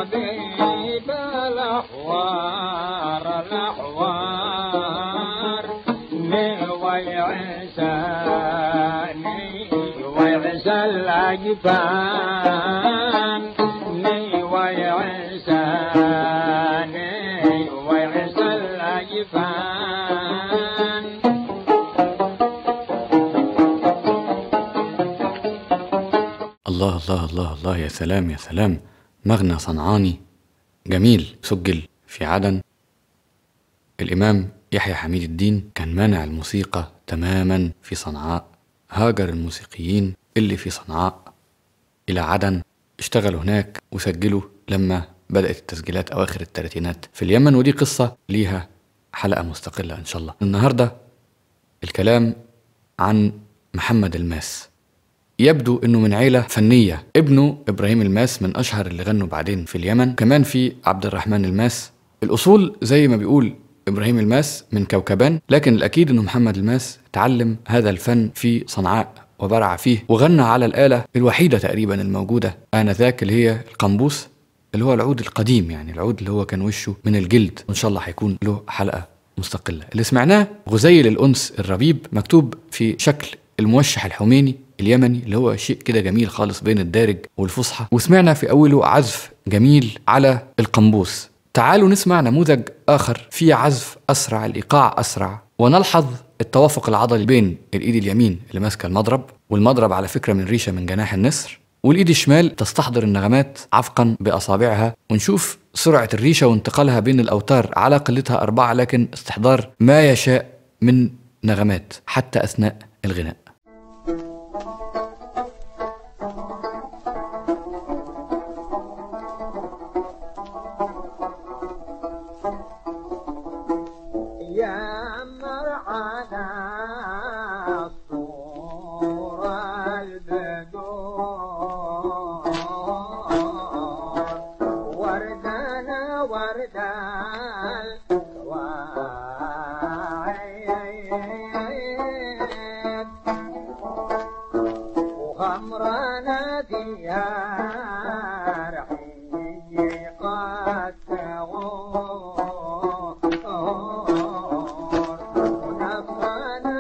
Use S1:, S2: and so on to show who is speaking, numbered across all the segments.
S1: حبيب الأحوار الأحوار ني ويعساني ويعسى الأجفان ني ويعساني ويعسى الأجفان
S2: الله الله الله الله يا سلام يا سلام مغنى صنعاني جميل سجل في عدن الإمام يحيى حميد الدين كان مانع الموسيقى تماما في صنعاء هاجر الموسيقيين اللي في صنعاء إلى عدن اشتغلوا هناك وسجلوا لما بدأت التسجيلات أواخر الثلاثينات في اليمن ودي قصة ليها حلقة مستقلة إن شاء الله النهاردة الكلام عن محمد الماس يبدو انه من عيله فنيه ابنه ابراهيم الماس من اشهر اللي غنوا بعدين في اليمن كمان في عبد الرحمن الماس الاصول زي ما بيقول ابراهيم الماس من كوكبان لكن الاكيد انه محمد الماس تعلم هذا الفن في صنعاء وبرع فيه وغنى على الاله الوحيده تقريبا الموجوده انذاك اللي هي القنبوس اللي هو العود القديم يعني العود اللي هو كان وشه من الجلد وان شاء الله هيكون له حلقه مستقله اللي سمعناه غزيل الانس الربيب مكتوب في شكل الموشح الحميني اليمني اللي هو شيء كده جميل خالص بين الدارج والفصحى وسمعنا في اوله عزف جميل على القنبوس تعالوا نسمع نموذج اخر فيه عزف اسرع الايقاع اسرع ونلحظ التوافق العضلي بين الايد اليمين اللي ماسكه المضرب والمضرب على فكره من ريشه من جناح النسر والايد الشمال تستحضر النغمات عفقا باصابعها ونشوف سرعه الريشه وانتقالها بين الاوتار على قلتها اربعه لكن استحضار ما يشاء من نغمات حتى اثناء الغناء
S1: يا مرعانا الصور البدور وردنا وردان وعيد وغمرنا ديار حقيقة غور ونفسنا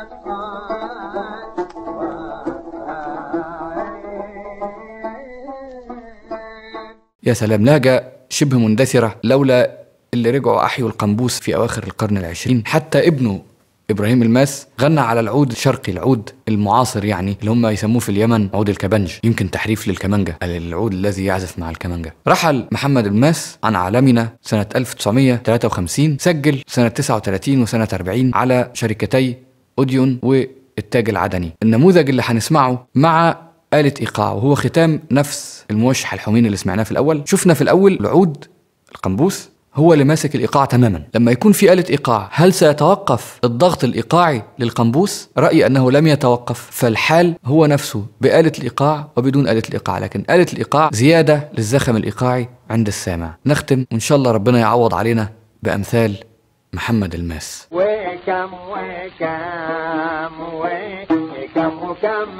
S1: نفسان
S2: يا سلام لهجة شبه مندثرة لولا اللي رجعوا أحيوا القنبوس في أواخر القرن العشرين حتى ابنه إبراهيم الماس غنى على العود الشرقي العود المعاصر يعني اللي هم يسموه في اليمن عود الكبنج يمكن تحريف للكمانجة العود الذي يعزف مع الكمانجة رحل محمد الماس عن عالمنا سنة 1953 سجل سنة 39 وسنة 40 على شركتي أوديون والتاج العدني النموذج اللي هنسمعه مع آلة إيقاع وهو ختام نفس الموشح الحميني اللي سمعناه في الأول شفنا في الأول العود القنبوس هو اللي ماسك الإيقاع تماما لما يكون في آلة إيقاع هل سيتوقف الضغط الإيقاعي للقنبوس؟ رأيي أنه لم يتوقف فالحال هو نفسه بآلة الإيقاع وبدون آلة الإيقاع لكن آلة الإيقاع زيادة للزخم الإيقاعي عند السامع نختم وإن شاء الله ربنا يعوض علينا بأمثال محمد الماس
S1: وكم وكم وكم وكم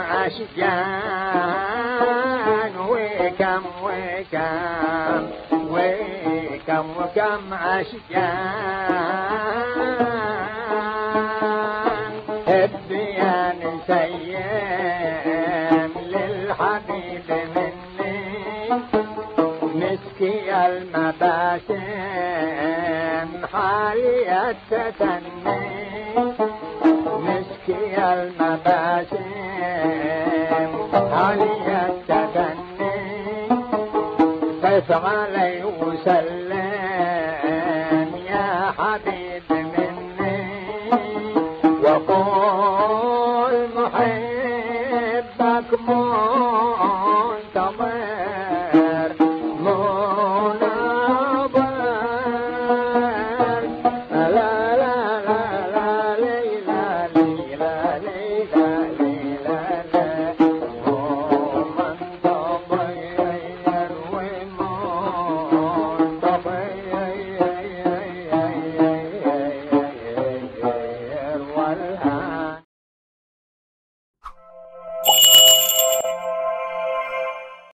S1: عشقان وكم وكم وكم وكم عشقان الديان سيم للحبيب مني مسكي المباسم حالي التتني مسكي المباسم حالي التتني كيف علي وسلم